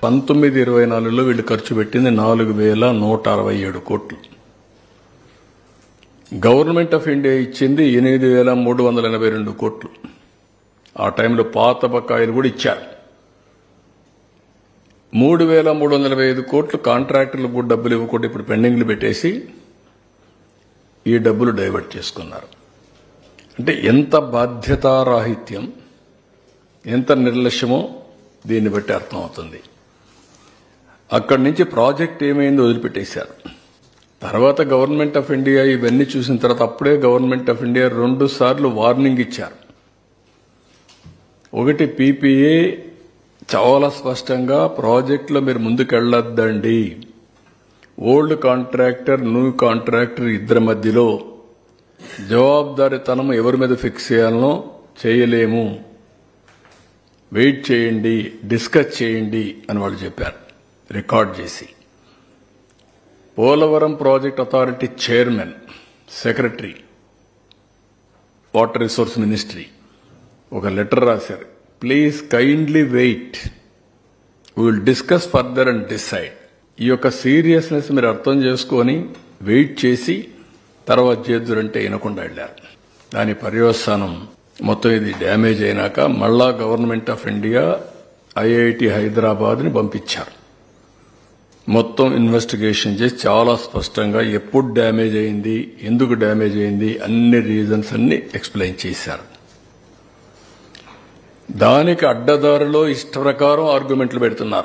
పంతొమ్మిది ఇరవై నాలుగులో వీళ్ళు ఖర్చు పెట్టింది నాలుగు వేల నూట అరవై ఏడు కోట్లు గవర్నమెంట్ ఆఫ్ ఇండియా ఇచ్చింది ఎనిమిది వేల మూడు వందల ఎనభై రెండు కోట్లు ఆ టైంలో పాత బకాయిలు కూడా ఇచ్చారు మూడు వేల మూడు వందల ఎనభై ఐదు కోట్లు కాంట్రాక్టర్లకు కూడా డబ్బులు ఇవ్వకుండా ఇప్పుడు పెండింగ్లు పెట్టేసి ఈ డబ్బులు డైవర్ట్ చేసుకున్నారు అంటే ఎంత బాధ్యతారాహిత్యం ఎంత నిర్లక్ష్యమో దీన్ని బట్టి అర్థమవుతుంది అక్కడి నుంచి ప్రాజెక్ట్ ఏమైందో వదిలిపెట్టేశారు తర్వాత గవర్నమెంట్ ఆఫ్ ఇండియా ఇవన్నీ చూసిన తర్వాత అప్పుడే గవర్నమెంట్ ఆఫ్ ఇండియా రెండు సార్లు వార్నింగ్ ఇచ్చారు ఒకటి పీపీఏ చాలా స్పష్టంగా ప్రాజెక్టులో మీరు ముందుకెళ్లొద్దండి ఓల్డ్ కాంట్రాక్టర్ న్యూ కాంట్రాక్టర్ ఇద్దరి మధ్యలో జవాబుదారీతనం ఎవరి మీద ఫిక్స్ చేయాలనో చేయలేము వెయిట్ చేయండి డిస్కస్ చేయండి అని వాళ్ళు చెప్పారు రికార్డ్ చేసి Polavaram project authority chairman secretary water resource ministry ఒక లెటర్ రాశారు please kindly wait will discuss further and decide ఈ యొక్క సీరియస్నెస్ మీరు అర్థం చేసుకొని వెయిట్ చేసి తర్వాత చేద్దురంటే వినకుండా వెళ్ళారు దాని పర్యవసానం మొత్తం ఇది డ్యామేజ్ అయినాక మళ్ళా గవర్నమెంట్ ఆఫ్ ఇండియా ఐఐటి హైదరాబాద్ని పంపించారు మొత్తం ఇన్వెస్టిగేషన్ చేసి చాలా స్పష్టంగా ఎప్పుడు డ్యామేజ్ అయింది ఎందుకు డ్యామేజ్ అయింది అన్ని రీజన్స్ అన్ని ఎక్స్ప్లెయిన్ చేశారు దానికి అడ్డదారిలో ఇష్ట ప్రకారం ఆర్గ్యుమెంట్లు పెడుతున్నారు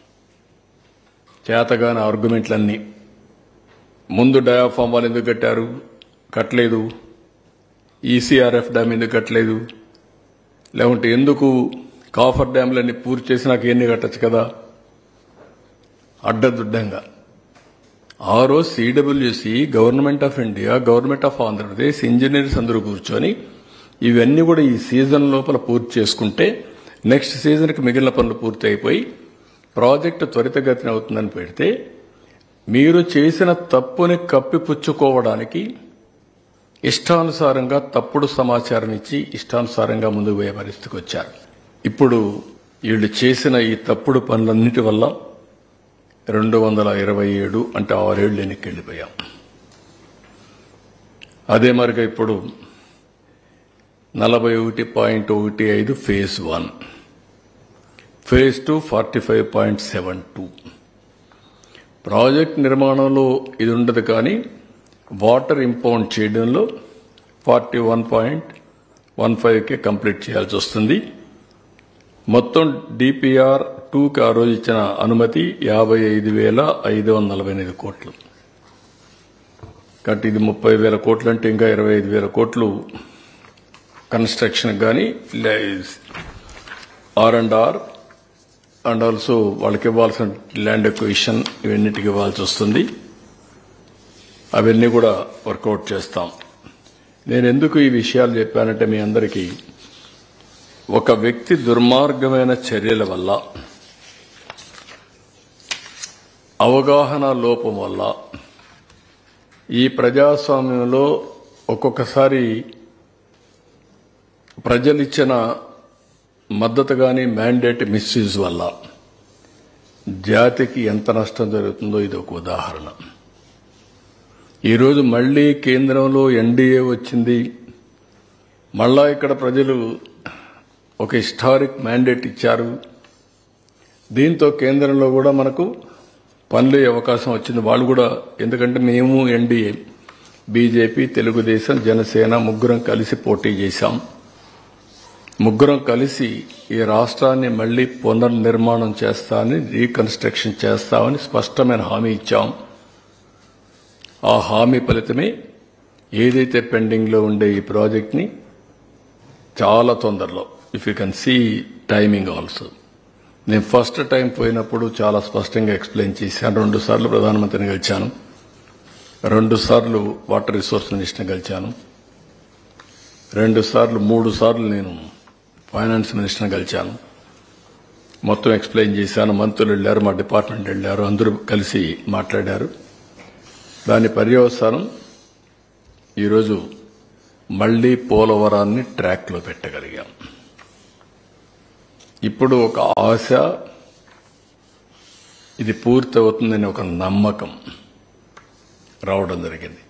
చేతగాని ఆర్గ్యుమెంట్లన్నీ ముందు డయాఫామ్ వాళ్ళు ఎందుకు కట్టారు కట్టలేదు ఈసీఆర్ఎఫ్ డ్యామ్ ఎందుకు కట్టలేదు లేకుంటే ఎందుకు కాఫర్ డ్యామ్లన్నీ పూర్తి చేసి నాకు ఎన్ని కట్టచ్చు కదా అడ్డదుడ్డంగా ఆ రోజు CWC government of India government of Andhra Pradesh engineers అందరూ కూర్చొని ఇవన్నీ కూడా ఈ సీజన్ లోపల పూర్తి చేసుకుంటే నెక్స్ట్ సీజన్కి మిగిలిన పనులు పూర్తి అయిపోయి ప్రాజెక్టు త్వరితగతిన అవుతుందని పెడితే మీరు చేసిన తప్పుని కప్పిపుచ్చుకోవడానికి ఇష్టానుసారంగా తప్పుడు సమాచారం ఇచ్చి ఇష్టానుసారంగా ముందుకు పోయే పరిస్థితికి వచ్చారు ఇప్పుడు వీళ్ళు చేసిన ఈ తప్పుడు పనులన్నిటి వల్ల రెండు వందల ఇరవై ఏడు అంటే ఆరేళ్లు వెనక్కి వెళ్ళిపోయాం అదే మరిగా ఇప్పుడు నలభై ఒకటి పాయింట్ ఒకటి ఐదు phase one phase two forty five point seven two project నిర్మాణంలో ఇది ఉండదు కానీ వాటర్ ఇంపౌండ్ చేయడంలో ఫార్టీ వన్ పాయింట్ వన్ ఫైవ్కే కంప్లీట్ చేయాల్సి వస్తుంది మొత్తం డిపిఆర్ టూకి ఆ రోజు ఇచ్చిన అనుమతి యాభై ఐదు వేల ఐదు వందల నలభై ఎనిమిది కోట్లు కాబట్టి ఇది ముప్పై వేల కోట్లు అంటే ఇంకా ఇరవై ఐదు వేల కోట్లు కన్స్ట్రక్షన్ కానీ R and R and also వాళ్ళకి ఇవ్వాల్సిన ల్యాండ్ ఎక్విషన్ ఇవన్నిటికి ఇవ్వాల్సి వస్తుంది అవన్నీ కూడా వర్కౌట్ చేస్తాం నేను ఎందుకు ఈ విషయాలు చెప్పానంటే మీ అందరికీ ఒక వ్యక్తి దుర్మార్గమైన చర్యల వల్ల అవగాహన లోపం వల్ల ఈ ప్రజాస్వామ్యంలో ఒక్కొక్కసారి ప్రజలిచ్చిన మద్దతు కానీ మ్యాండేట్ మిస్యూజ్ వల్ల జాతికి ఎంత నష్టం జరుగుతుందో ఇది ఒక ఉదాహరణ ఈరోజు మళ్లీ కేంద్రంలో ఎన్డీఏ వచ్చింది మళ్ళా ఇక్కడ ప్రజలు ఒక హిస్టారిక్ మ్యాండేట్ ఇచ్చారు దీంతో కేంద్రంలో కూడా మనకు పనులు అవకాశం వచ్చింది వాళ్ళు కూడా ఎందుకంటే మేము ఎన్డీఏ బీజేపీ తెలుగుదేశం జనసేన ముగ్గురం కలిసి పోటీ చేశాం ముగ్గురం కలిసి ఈ రాష్ట్రాన్ని మళ్లీ పునర్నిర్మాణం చేస్తామని రీకన్స్ట్రక్షన్ చేస్తామని స్పష్టమైన హామీ ఇచ్చాం ఆ హామీ ఫలితమే ఏదైతే పెండింగ్లో ఉండే ఈ ప్రాజెక్ట్ని చాలా తొందరలో if you can see timing also నేను ఫస్ట్ టైం పోయినప్పుడు చాలా స్పష్టంగా ఎక్స్ప్లెయిన్ చేశాను రెండు సార్లు ప్రధానమంత్రిని కలిశాను రెండు సార్లు వాటర్ రిసోర్స్ మినిస్టర్ని కలిశాను రెండు సార్లు మూడు సార్లు నేను ఫైనాన్స్ మినిస్టర్ని కలిశాను మొత్తం ఎక్స్ప్లెయిన్ చేశాను మంత్రులు వెళ్ళారు మా డిపార్ట్మెంట్ వెళ్ళారు అందరూ కలిసి మాట్లాడారు దాని పర్యవసానం ఈరోజు మళ్లీ పోలవరాన్ని ట్రాక్లో పెట్టగలిగాం ఇప్పుడు ఒక ఆశ ఇది పూర్తి అవుతుందని ఒక నమ్మకం రావడం జరిగింది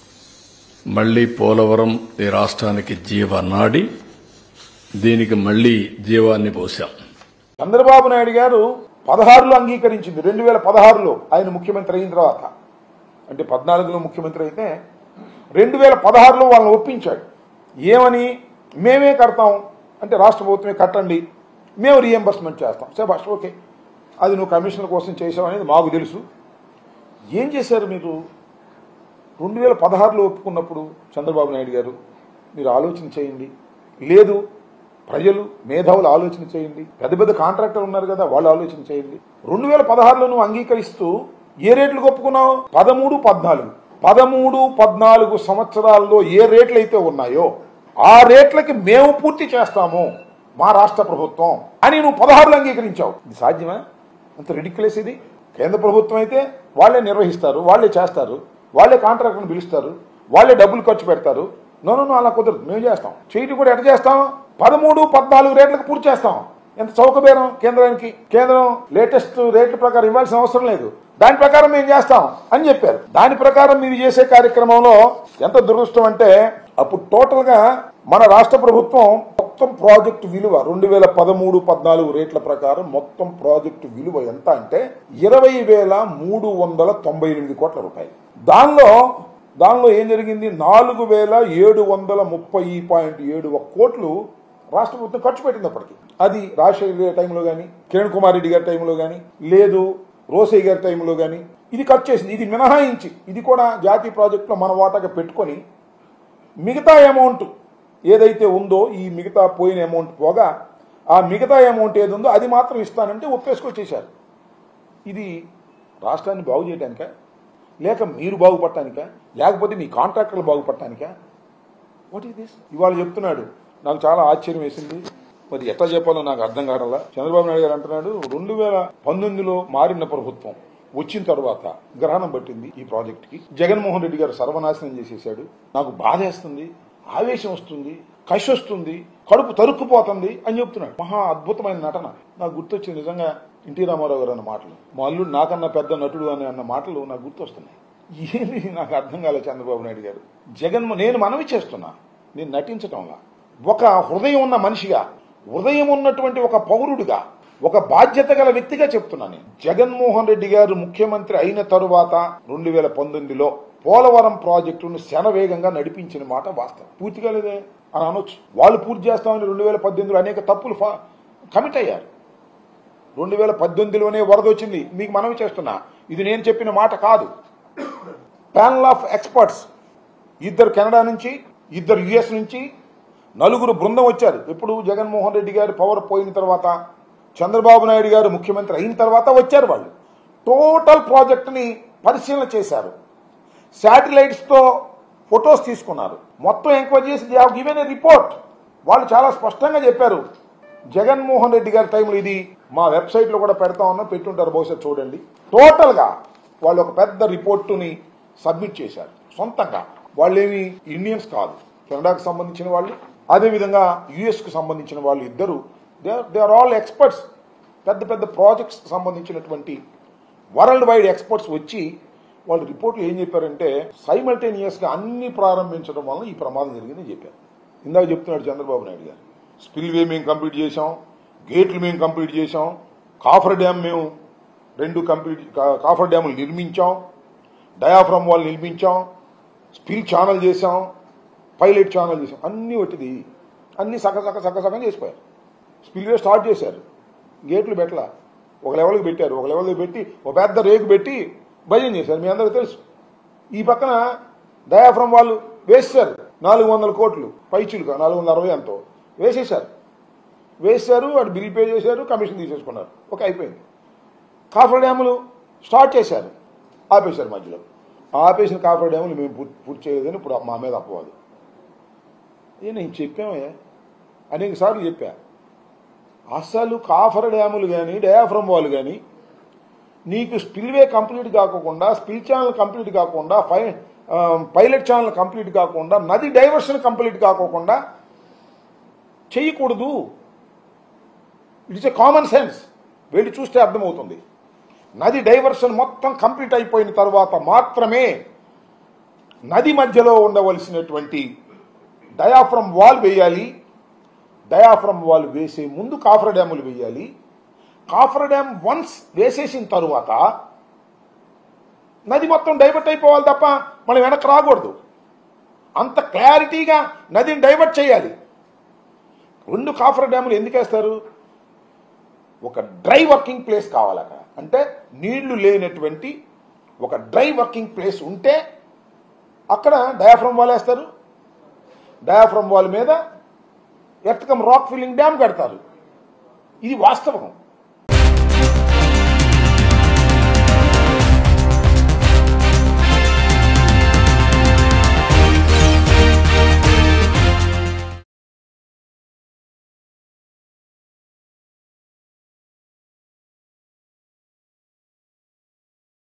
మళ్లీ పోలవరం ఈ రాష్ట్రానికి జీవనాడి దీనికి మళ్లీ జీవాన్ని పోశాం చంద్రబాబు నాయుడు గారు పదహారులో అంగీకరించింది రెండు వేల పదహారులో ఆయన ముఖ్యమంత్రి అయిన తర్వాత అంటే పద్నాలుగులో ముఖ్యమంత్రి అయితే రెండు వేల పదహారులో వాళ్ళని ఒప్పించాడు ఏమని మేమే కడతాం అంటే రాష్ట్ర ప్రభుత్వమే కట్టండి మేము రీఎంబర్స్మెంట్ చేస్తాం సరే ఫస్ట్ ఓకే అది నువ్వు కమిషనర్ కోసం చేసావు అనేది మాకు తెలుసు ఏం చేశారు మీరు రెండు వేల పదహారులో ఒప్పుకున్నప్పుడు చంద్రబాబు నాయుడు గారు మీరు ఆలోచన చేయండి లేదు ప్రజలు మేధావులు ఆలోచన చేయండి పెద్ద పెద్ద కాంట్రాక్టర్ ఉన్నారు కదా వాళ్ళు ఆలోచన చేయండి రెండు వేల పదహారులో నువ్వు అంగీకరిస్తూ ఏ రేట్లు ఒప్పుకున్నావు పదమూడు పద్నాలుగు పదమూడు పద్నాలుగు సంవత్సరాల్లో ఏ రేట్లు అయితే ఉన్నాయో ఆ రేట్లకి మేము పూర్తి చేస్తాము మా రాష్ట్ర ప్రభుత్వం అని నువ్వు పదహారులో అంగీకరించావు ఇది సాధ్యమా అంత రిడిక్యులస్ ఇది కేంద్ర ప్రభుత్వం అయితే వాళ్ళే నిర్వహిస్తారు వాళ్ళే చేస్తారు వాళ్ళే కాంట్రాక్టర్ని పిలుస్తారు వాళ్ళే డబ్బులు ఖర్చు పెడతారు నో నో, నో అలా కుదరదు మేము చేస్తాం చేయటం కూడా ఎట్లా చేస్తాం పదమూడు పద్నాలుగు రేట్లకు పూర్తి చేస్తాం ఎంత చౌకబేరం కేంద్రానికి కేంద్రం లేటెస్ట్ రేట్ల ప్రకారం ఇవ్వాల్సిన అవసరం లేదు దాని ప్రకారం మేము చేస్తాం అని చెప్పారు దాని ప్రకారం మీరు చేసే కార్యక్రమంలో ఎంత దురదృష్టం అంటే అప్పుడు టోటల్ గా మన రాష్ట్ర ప్రభుత్వం మొత్తం ప్రాజెక్టు విలువ రెండు వేల పదమూడు పద్నాలుగు రేట్ల ప్రకారం మొత్తం ప్రాజెక్టు విలువ ఎంత అంటే ఇరవై వేల మూడు వందల తొంభై ఎనిమిది కోట్ల రూపాయలు దానిలో దానిలో ఏం జరిగింది నాలుగు వేల ఏడు వందల ముప్పై పాయింట్ ఏడు ఒక కోట్లు రాష్ట్ర ప్రభుత్వం ఖర్చు పెట్టింది అప్పటికి అది రాజశేఖర్ గారి టైంలో కానీ కిరణ్ కుమార్ రెడ్డి గారి టైంలో కానీ లేదు రోసయ్య గారి టైంలో కానీ ఇది ఖర్చు చేసింది ఇది మినహాయించి ఇది కూడా జాతీయ ప్రాజెక్టులో మన వాటాగా పెట్టుకొని మిగతా అమౌంట్ ఏదైతే ఉందో ఈ మిగతా పోయిన అమౌంట్ పోగా ఆ మిగతా అమౌంట్ ఏది ఉందో అది మాత్రం ఇస్తానంటే ఒప్పేసుకొచ్చేశారు ఇది రాష్ట్రాన్ని బాగు చేయడానికా లేక మీరు బాగుపడటానికా లేకపోతే మీ కాంట్రాక్టర్లు బాగుపడటానికా వాట్ ఈస్ దిస్ ఇవాళ చెప్తున్నాడు నాకు చాలా ఆశ్చర్యం వేసింది మరి ఎట్లా చెప్పాలో నాకు అర్థం కావడంలా చంద్రబాబు నాయుడు గారు అంటున్నాడు రెండు వేల పంతొమ్మిదిలో మారిన ప్రభుత్వం వచ్చిన తర్వాత గ్రహణం పట్టింది ఈ ప్రాజెక్ట్ కి జగన్మోహన్ రెడ్డి గారు సర్వనాశనం చేసేసాడు నాకు బాధేస్తుంది ఆవేశం వస్తుంది కషి వస్తుంది కడుపు తరుక్కుపోతుంది అని చెప్తున్నాడు మహా అద్భుతమైన నటన నాకు గుర్తొచ్చింది నిజంగా ఎన్టీ రామారావు గారు అన్న మాటలు మా అల్లుడు నాకన్నా పెద్ద నటుడు అని అన్న మాటలు నాకు గుర్తొస్తున్నాయి ఏమి నాకు అర్థం కాలేదు చంద్రబాబు నాయుడు గారు జగన్మో నేను మనవి చేస్తున్నా నేను నటించటంలా ఒక హృదయం ఉన్న మనిషిగా హృదయం ఉన్నటువంటి ఒక పౌరుడిగా ఒక బాధ్యత గల వ్యక్తిగా చెప్తున్నా నేను జగన్మోహన్ రెడ్డి గారు ముఖ్యమంత్రి అయిన తరువాత రెండు వేల పంతొమ్మిదిలో పోలవరం ప్రాజెక్టును శనవేగంగా నడిపించిన మాట వాస్తవం పూర్తి కాలేదే అని అనొచ్చు వాళ్ళు పూర్తి చేస్తామని రెండు వేల పద్దెనిమిదిలో అనేక తప్పులు ఫా- కమిట్ అయ్యారు రెండు వేల పద్దెనిమిదిలోనే వరద వచ్చింది మీకు మనవి చేస్తున్నా ఇది నేను చెప్పిన మాట కాదు ప్యానల్ ఆఫ్ ఎక్స్పర్ట్స్ ఇద్దరు కెనడా నుంచి ఇద్దరు యుఎస్ నుంచి నలుగురు బృందం వచ్చారు ఎప్పుడు జగన్మోహన్ రెడ్డి గారి పవర్ పోయిన తర్వాత చంద్రబాబు నాయుడు గారు ముఖ్యమంత్రి అయిన తర్వాత వచ్చారు వాళ్ళు టోటల్ ప్రాజెక్టుని పరిశీలన చేశారు శాటిలైట్స్తో ఫొటోస్ తీసుకున్నారు మొత్తం ఎంక్వైరీ చేసి దే గివెన్ ఏ రిపోర్ట్ వాళ్ళు చాలా స్పష్టంగా చెప్పారు జగన్మోహన్ రెడ్డి గారి టైంలో ఇది మా వెబ్సైట్లో కూడా పెడతా ఉన్నా పెట్టుంటారు బహుశా చూడండి టోటల్గా వాళ్ళు ఒక పెద్ద రిపోర్టుని సబ్మిట్ చేశారు సొంతంగా వాళ్ళేమి ఇండియన్స్ కాదు కెనడాకు సంబంధించిన వాళ్ళు అదేవిధంగా యుఎస్కు సంబంధించిన వాళ్ళు ఇద్దరు they they are all experts పెద్ద పెద్ద ప్రాజెక్ట్స్ సంబంధించినటువంటి వరల్డ్ వైడ్ ఎక్స్పర్ట్స్ వచ్చి వాళ్ళు రిపోర్ట్లు ఏం చెప్పారంటే సైమల్టేనియస్ గా అన్ని ప్రారంభించడం వలన ఈ ప్రమాదం జరిగిందని చెప్పారు ఇందాక చెప్తున్నాడు చంద్రబాబు నాయుడు గారు స్పిల్ వే మేము కంప్లీట్ చేసాం గేట్లు మేము కంప్లీట్ చేసాం కాఫర్ డ్యామ్ మేము రెండు కంప్లీట్ కా- కాఫర్ డ్యాములు నిర్మించాం డయాఫ్రమ్ వాళ్ళు నిర్మించాం స్పిల్ ఛానల్ చేసాం పైలట్ ఛానల్ చేసాం అన్ని ఒట్టిది అన్ని సగ సగ సగ సగం చేసిపోయారు స్పిల్వే స్టార్ట్ చేశారు గేట్లు పెట్టలా ఒక లెవెల్కి పెట్టారు ఒక లెవెల్కి పెట్టి ఒక పెద్ద రేకు పెట్టి భజన చేశారు మీ అందరికీ తెలుసు ఈ పక్కన డయాఫ్రమ్ వాళ్ళు వేసేశారు నాలుగు వందల కోట్లు పైచులుగా నాలుగు వందల అరవై ఎంతో వేసేశారు వేశారు అటు బిల్ పే చేశారు కమిషన్ తీసేసుకున్నారు ఓకే అయిపోయింది కాఫర్ డ్యాములు స్టార్ట్ చేశారు ఆపేశారు మధ్యలో ఆపేసిన కాఫర్ డ్యాములు మేము పూర్తి పూర్తి చేయలేదని ఇప్పుడు మా మీద అపవాదు ఏ నేను చెప్పామే అనేక సార్లు చెప్పా అసలు కాఫర్ డ్యాములు కానీ డయాఫ్రమ్ వాళ్ళు కానీ నీకు స్పిల్వే కంప్లీట్ కాకుండా స్పిల్ ఛానల్ కంప్లీట్ కాకుండా పై ఆ, పైలట్ ఛానల్ కంప్లీట్ కాకుండా నది డైవర్షన్ కంప్లీట్ కాకోకుండా చేయకూడదు ఇట్స్ ఎ కామన్ సెన్స్ వెళ్ళి చూస్తే అర్థమవుతుంది నది డైవర్షన్ మొత్తం కంప్లీట్ అయిపోయిన తర్వాత మాత్రమే నది మధ్యలో ఉండవలసినటువంటి డయాఫ్రమ్ వాల్ వేయాలి డయాఫ్రమ్ వాల్ వేసే ముందు కాఫర్ డ్యాములు వేయాలి కాఫర్ డ్యామ్ వన్స్ వేసేసిన తరువాత నది మొత్తం డైవర్ట్ అయిపోవాలి తప్ప మనం వెనక్కి రాకూడదు అంత క్లారిటీగా నదిని డైవర్ట్ చేయాలి రెండు కాఫర్ డ్యాములు ఎందుకు వేస్తారు ఒక డ్రై వర్కింగ్ ప్లేస్ కావాలి అక్కడ అంటే నీళ్లు లేనటువంటి ఒక డ్రై వర్కింగ్ ప్లేస్ ఉంటే అక్కడ డయాఫ్రమ్ వాల్ వేస్తారు డయాఫ్రమ్ వాల్ మీద ఎర్తకం రాక్ ఫిల్లింగ్ డ్యామ్ కడతారు ఇది వాస్తవం